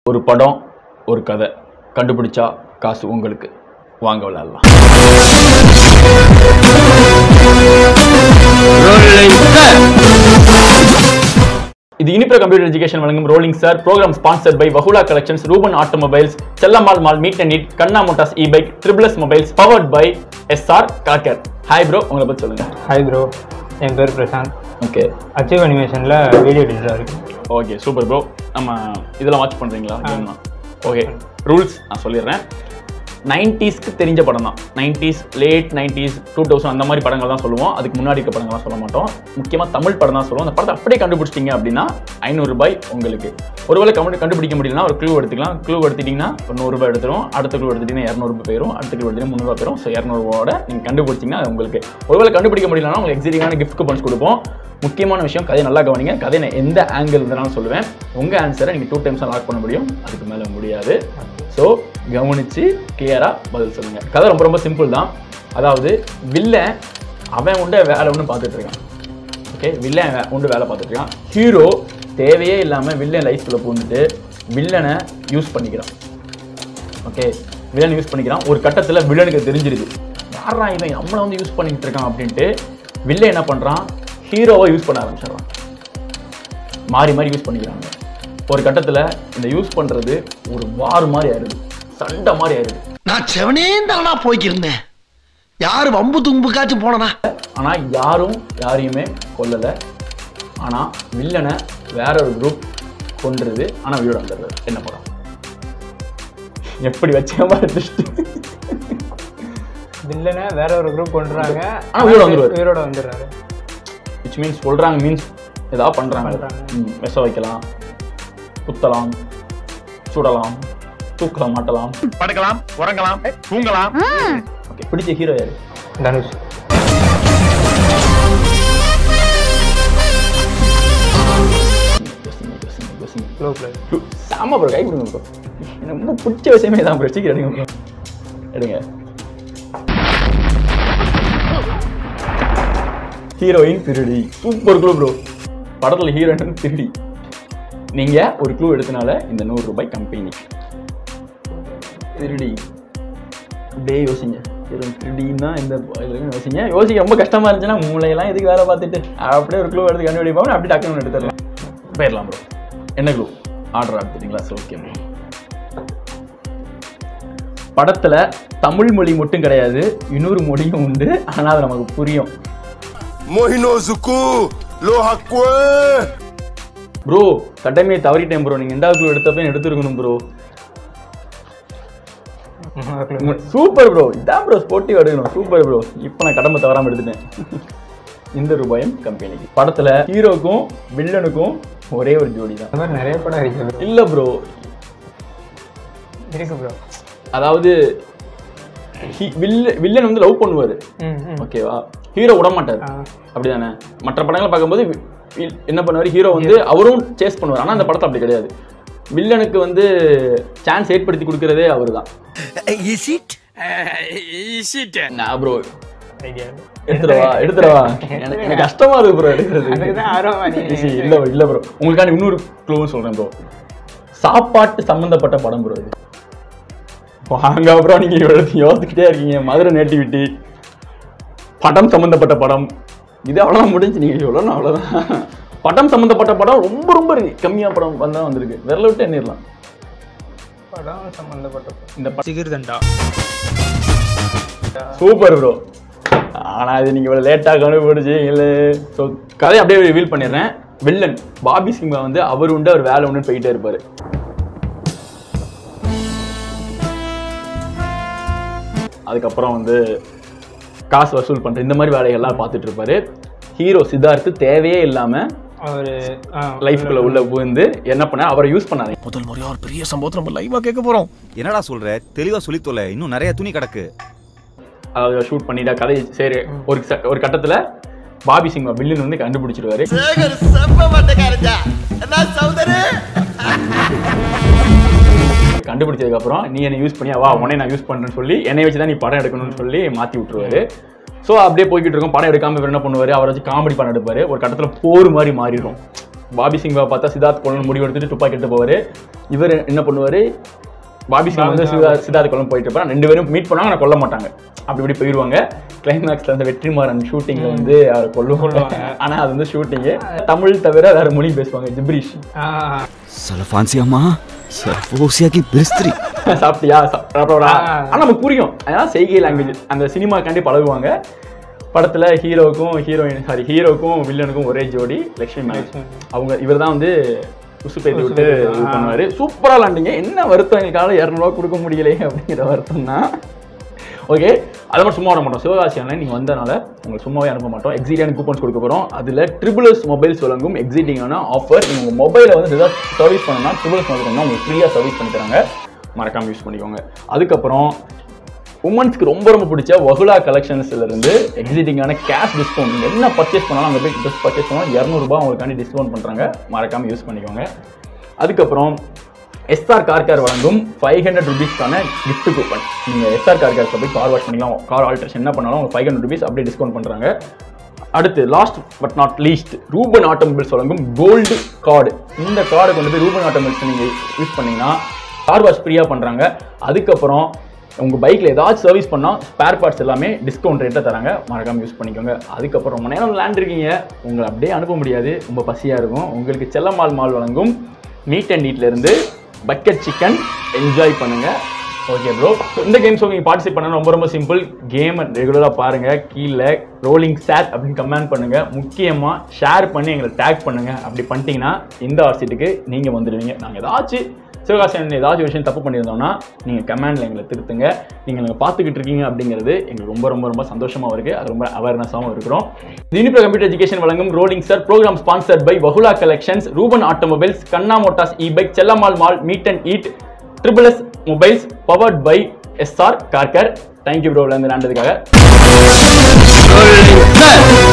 ஒரு படம் ஒரு கதை கண்டுபிடிச்சா காசு உங்களுக்கு வாங்க விளையாடலாம் இது இனிப்பிர கம்ப்யூட்டர் எஜுகேஷன் வழங்கும் ரோலிங் சார் program sponsor by Vakula collections Ruban automobiles Chellammal mall meet and eat Kanna motors e bike triple S mobiles powered by SR car care hi bro உங்களை பற்றி சொல்லுங்க ஹாய் ப்ரோ என் பேர் பிரசாந்த் ஓகே அச்சீவ் அனிமேஷனில் வீடியோ எடிட்டராக இருக்கு ஓகே சூப்பர் ப்ரோ நம்ம இதெல்லாம் வாட்ச் பண்ணுறீங்களா கேம்லாம் ஓகே ரூல்ஸ் நான் சொல்லிடுறேன் நைன்டிஸ்க்கு தெரிஞ்ச படம் தான் nineties late nineties two thousand அந்த மாதிரி படங்கள் தான் சொல்லுவோம் அதுக்கு முன்னாடி இருக்க படங்கள்லாம் சொல்ல மாட்டோம் முக்கியமாக தமிழ் படம் தான் சொல்லுவோம் அந்த படத்தை அப்படியே கண்டுபிடிச்சிட்டிங்க அப்படின்னா ஐநூறுரூபாய் உங்களுக்கு ஒருவேளை கண்டு கண்டுபிடிக்க முடியலனா ஒரு க்ளூ எடுத்துக்கலாம் க்ளூ எடுத்துட்டிங்கன்னா ஒரு நூறுரூபா எடுத்துரும் அடுத்த க்ளூ எடுத்துட்டிங்கன்னா இரநூறுபா போயிடும் அடுத்த க்ளூ எடுத்துட்டு முந்நூறுபா போயிடும் ஸோ இரநூறுவோட நீங்கள் கண்டுபிடிச்சிங்கன்னா அது உங்களுக்கு ஒருவேளை கண்டுபிடிக்க முடியலனா உங்களுக்கு எக்ஸிட்டிங்கான கிஃப்ட் கூப்பன்ஸ் கொடுப்போம் முக்கியமான விஷயம் கதையை நல்லா கவனிங்க கதையை நான் எந்த ஆங்கிள் இருந்தாலும் சொல்லுவேன் உங்கள் ஆன்சரை நீங்கள் டூ டைம்ஸ் லாக் பண்ண முடியும் அதுக்கு மேலே முடியாது ஸோ கவனித்து கிளியராக பதில் சொல்லுங்கள் கதை ரொம்ப ரொம்ப சிம்பிள் தான் அதாவது வில்லன் அவன் உண்டு வேலை ஒன்று பார்த்துட்டு இருக்கான் ஓகே வில்லன் வே- உண்டு வேலை பார்த்துட்டு இருக்கான் ஹீரோ தேவையே இல்லாமல் வில்லன் லைஃப்பில் பூந்துட்டு வில்லனை யூஸ் பண்ணிக்கிறான் ஓகே வில்லன் யூஸ் பண்ணிக்கிறான் ஒரு கட்டத்தில் வில்லனுக்கு தெரிஞ்சிருது யாரா இவன் நம்மளை வந்து யூஸ் பண்ணிக்கிட்டு இருக்கான் அப்படின்ட்டு வில்லன் என்ன பண்ணுறான் ஹீரோவை யூஸ் பண்ண ஆரம்பிச்சிடுறான் மாறி மாறி யூஸ் பண்ணிக்கிறாங்க ஒரு கட்டத்தில் இந்த யூஸ் பண்ணுறது ஒரு வார் மாதிரி ஆயிடுது சண்டை மாதிரி ஆயிடுது நான் செவனே தானா போய்க்கிருந்தேன் யாரு வம்பு தும்புக்காச்சும் போனனா ஆனால் யாரும் யாரையுமே கொல்லலை ஆனால் வில்லனை வேற ஒரு குரூப் கொன்றுது ஆனால் உயிரோட வந்துடுறது என்ன படம் எப்படி வச்ச மாதிரி twist. வில்லனை வேற ஒரு குரூப் கொண்டுறாங்க ஆனா உயிரோட வந்துருவாரு. உயிரோட வந்துடுறாரு விச் மீன்ஸ் சொல்கிறாங்க மீன்ஸ் ஏதாவது பண்ணுறாங்க பண்றாங்க. ம், விஷ வைக்கலாம் குத்தலாம் சுடலாம் தூக்கலாம் மாட்டலாம் படுக்கலாம் உறங்கலாம் தூங்கலாம் ஓகே பிடிச்ச ஹீரோ யாரு தனுஷ் யோசிங்க, யோசிங்க, யோசிங்க. க்ளோ பிளே ப்ரோ, செம ப்ரோ கை கொடுங்க ப்ரோ எனக்கு ரொம்ப பிடிச்ச விஷயமே தான் ப்ரோ சீக்கிரம் எடுங்க ப்ரோ எடுங்க ஹீரோயின் திருடி சூப்பர் க்ளூ ப்ரோ படத்தில் ஹீரோயின் திருடி நீங்கள் ஒரு க்ளூ எடுத்தனால இந்த நூறு ரூபாய் கம்பெனி திருடி அப்படியே யோசிங்க ஹீரோயின் திருடின்னா இந்த இதுலயும் யோசிங்க யோசிக்க ரொம்ப கஷ்டமா இருந்துச்சுன்னா மூளையெல்லாம் எதுக்கு வேலை பார்த்துட்டு அப்படியே ஒரு க்ளூ எடுத்து கண்டுபிடிப்போம் அப்படி டக்குன்னு எடுத்துடலாம் போயிடலாம் ப்ரோ என்ன க்ளூ ஆர்டர் ஆடுத்துட்டீங்களா சரி ஓகே ப்ரோ படத்தில் தமிழ் மொழி மட்டும் கிடையாது இன்னொரு மொழியும் உண்டு ஆனால் அது நமக்கு புரியும் Mohinozuku Lohakwe ப்ரோ கடமையை தவறிட்டேன் ப்ரோ நீங்கள் எந்த க்ளூ எடுத்தப்ப எடுத்துருக்கணும் ப்ரோ சூப்பர் ப்ரோ இதான் ப்ரோ ஸ்போர்ட்டிவ் எடுக்கணும் சூப்பர் ப்ரோ இப்போ நான் கடமை தவறாமல் எடுத்துட்டேன் இந்த ரூபாயும் கம்பெனிக்கு படத்தில் ஹீரோக்கும் வில்லனுக்கும் ஒரே ஒரு ஜோடி தான் அந்த மாதிரி நிறைய படம் இருக்கு bro. இல்லை ப்ரோ இருக்கு ப்ரோ அதாவது ஹி- வில்ல வில்லன் வந்து லவ் பண்ணுவார் ம் ம் ஓகேவா ஹீரோ விட மாட்டார் ஆ. அப்படிதானே மற்ற படங்களை பார்க்கும்போது வி- வில்- என்ன பண்ணுவார் ஹீரோ வந்து அவரும் சேஸ் பண்ணுவார் ஆனால் அந்த படத்தை அப்படி கிடையாது வில்லனுக்கு வந்து சான்ஸ் ஏற்படுத்தி கொடுக்கறதே அவர் தான் இஸ் இட் நான் ப்ரோ ஐடியா எடுத்துடவா எடுத்துடவா எனக்கு எனக்கு கஷ்டமா இருக்கு ப்ரோ எடுக்கிறது அதுக்கு தான் ஆர்வமா நீ ஈஸி இல்ல bro, இல்ல ப்ரோ உங்களுக்கான இன்னொரு க்ளூவும் சொல்றேன் ப்ரோ சாப்பாட்டு சம்பந்தப்பட்ட படம் ப்ரோ இது வாங்க ப்ரோ நீங்க இவ்வளவு யோசிச்சுக்கிட்டே இருக்கீங்க மதுரை நேட்டிவிட்டி படம் சம்பந்தப்பட்ட படம் இது அவ்வளவுதான் முடிஞ்சு நீங்க இவ்வளோ அவ்வளவுதான் படம் சம்பந்தப்பட்ட படம் ரொம்ப ரொம்ப இருக்கு கம்மியா படம் வந்தா வந்திருக்கு விரல விட்டு எண்ணிடலாம் படம் சம்பந்தப்பட்ட படம். இந்த படம் சிகிர்தண்டா சூப்பர் ப்ரோ ஆனா இது நீங்க இவ்வளவு லேட்டா கண்டுபிடிச்சு இல்ல ஸோ கதையை அப்படியே ரிவீல் பண்ணிடுறேன் வில்லன் பாபி சிம்மா வந்து அவர் உண்டு அவர் வேலை உண்டு போயிட்டே இருப்பாரு அதுக்கப்புறம் வந்து காசு வசூல் பண்ற இந்த மாதிரி வேலைகள்லாம் பார்த்துட்டு இருப்பாரு ஹீரோ சித்தார்த்து தேவையே இல்லாம அவரு ஆ, லைஃப்குள்ள உள்ள புகுந்து என்ன பண்ண அவரை யூஸ் பண்ணாரு முதல் முறையா ஒரு பெரிய சம்பவத்தை நம்ம லைவா கேட்க போறோம் என்னடா சொல்ற தெளிவா சொல்லி தொலை இன்னும் நிறைய துணி கிடக்கு அதாவது ஷூட் பண்ணிட்டா கதை சரி ஒரு ச- ஒரு கட்டத்துல பாபி சிங் வில்லன் வந்து கண்டுபிடிச்சிருவாரு சேகர் செம்ம மாட்டேக்காரஜா என்ன சௌதரி கண்டுபிடிச்சதுக்கு அப்புறம் நீ என்னை யூஸ் பண்ணி வா உன்னை நான் யூஸ் பண்றேன்னு சொல்லி என்னை வச்சு தான் நீ படம் எடுக்கணும்னு சொல்லி மாத்தி விட்டுருவாரு ஸோ அப்படியே போய்கிட்டு இருக்கும் படம் எடுக்காம இவர் என்ன பண்ணுவாரு அவரை வச்சு காமெடி படம் எடுப்பாரு ஒரு கட்டத்துல போர் மாதிரி மாறிடும் பாபி சிங் பார்த்தா சித்தார்த் கொல்லன் முடிவு எடுத்துட்டு துப்பாக்கி எடுத்து போவாரு இவர் என்ன பண்ணுவாரு பாபி சிங் வந்து சிதா- சித்தார்த் கொல்லம் போயிட்டு இருப்பாரு ரெண்டு பேரும் மீட் பண்ணாங்க ஆனால் கொல்ல மாட்டாங்க அப்படி இப்படி போயிடுவாங்க கிளைமேக்ஸ்ல அந்த வெற்றிமாறன் ஷூட்டிங்ல வந்து அவர் கொல்லுவாங்க ஆனா அது வந்து ஷூட்டிங்கு தமிழ் தவிர வேற மொழி பேசுவாங்க ஜிப்ரிஷ் ஆ சலஃபான்சி அம்மா சர்ஃபோசியாக்கி பிரிஸ்திரி சாப்பிட்டியா சாப்பிடா ஆ. ஆனா நமக்கு புரியும் அதனால செய்கை லாங்குவேஜ் அந்த சினிமாக்காண்டி பழகுவாங்க படத்துல ஹீரோவுக்கும் ஹீரோயின் சாரி ஹீரோக்கும் வில்லனுக்கும் ஒரே ஜோடி லட்சுமி மேம் அவங்க இவர் தான் வந்து உசு பேத்தி விட்டு இது பண்ணுவாரு சூப்பரா விளாண்டிங்க என்ன வருத்தம் எங்களுக்காக இரநூறுவா கொடுக்க முடியலையே அப்படிங்கிற வருத்தம் தான் ஓகே அதை மட்டும் சும்மா வர மாட்டோம் சிவகாசி ஆன்லைன் நீங்கள் வந்தனால உங்களுக்கு சும்மாவே அனுப்ப மாட்டோம் எக்ஸிடியான கூப்பன்ஸ் கொடுக்க போகிறோம் அதில் ட்ரிபிள்எஸ் மொபைல்ஸ் வழங்கும் எக்ஸிட்டிங்கான ஆஃபர் நீங்கள் உங்கள் மொபைலை வந்து ஏதாவது சர்வீஸ் பண்ணணும்னா ட்ரிபிள்எஸ் மொபைல் வந்து உங்களுக்கு ஃப்ரீயாக சர்வீஸ் பண்ணி தராங்க மறக்காம யூஸ் பண்ணிக்கோங்க அதுக்கப்புறம் உமன்ஸ்க்கு ரொம்ப ரொம்ப பிடிச்ச வகுலா கலெக்ஷன்ஸ்ல இருந்து எக்ஸிட்டிங்கான கேஷ் டிஸ்கவுண்ட் நீங்கள் என்ன பர்ச்சேஸ் பண்ணாலும் அங்கே போய் ட்ரெஸ் பர்ச்சேஸ் பண்ணாலும் இரநூறுபா உங்களுக்காண்டி டிஸ்கவுண்ட் பண்ணுறாங்க மறக்காம யூஸ் பண்ணிக்கோங்க அதுக்கப்புறம் எஸ்ஆர் கார் கேர் வழங்கும் ஃபைவ் ஹண்ட்ரட் ருபீஸ்க்கான கிஃப்ட் கூப்பன் நீங்கள் எஸ்ஆர் கார் கேர் போய் கார் வாஷ் பண்ணிக்கலாம் கார் ஆல்ட்ரேஷன் என்ன பண்ணாலும் உங்களுக்கு ஃபைவ் ஹண்ட்ரட் ருபீஸ் அப்படியே டிஸ்கவுண்ட் பண்ணுறாங்க அடுத்து last but not least Ruban automobiles வழங்கும் கோல்டு கார்டு இந்த கார்டை கொண்டு போய் ரூபன் ஆட்டோமொபைல்ஸ் நீங்கள் யூஸ் பண்ணீங்கன்னா கார் வாஷ் ஃப்ரீயாக பண்ணுறாங்க அதுக்கப்புறம் உங்கள் பைக்கில் ஏதாச்சும் சர்வீஸ் பண்ணால் ஸ்பேர் பார்ட்ஸ் எல்லாமே டிஸ்கவுண்ட் ரேட்டில் தராங்க மறக்காம யூஸ் பண்ணிக்கோங்க அதுக்கப்புறம் ரொம்ப நேரம் விளையாண்டுருக்கீங்க உங்களை அப்படியே அனுப்ப முடியாது ரொம்ப பசியாக இருக்கும் உங்களுக்கு செல்லமால் மால் வழங்கும் மீட் அண்ட் இருந்து பக்கெட் சிக்கன் என்ஜாய் பண்ணுங்க ஓகே ப்ரோ இந்த கேம்ஸ் நீங்கள் பார்ட்டிசிபேட் பண்ண ரொம்ப ரொம்ப சிம்பிள் கேம் ரெகுலராக பாருங்க கீழே ரோலிங் சேட் அப்படின்னு கமெண்ட் பண்ணுங்க முக்கியமாக ஷேர் பண்ணி எங்களை டேக் பண்ணுங்க அப்படி பண்ணிட்டீங்கன்னா இந்த ஆர்சிட்டுக்கு நீங்கள் வந்துடுவீங்க நாங்கள் ஏதாச்சும் சிவகாசன் ஏதாச்சும் விஷயம் தப்பு பண்ணியிருந்தோம்னா நீங்கள் கமெண்டில் எங்களை திருத்துங்க நீங்கள் எங்களை பார்த்துக்கிட்டு இருக்கீங்க அப்படிங்கிறது எங்களுக்கு ரொம்ப ரொம்ப ரொம்ப சந்தோஷமாக இருக்குது அது ரொம்ப அவேர்னஸாகவும் இருக்கிறோம் யூனிப்ரோ கம்ப்யூட்டர் எஜுகேஷன் வழங்கும் ரோலிங் சார் program sponsored by Vakula collections Ruban automobiles Kanna motors e bike Chellammal mall meet and eat triple S mobiles powered by SR car care thank you bro விளையாண்டு விளையாண்டதுக்காக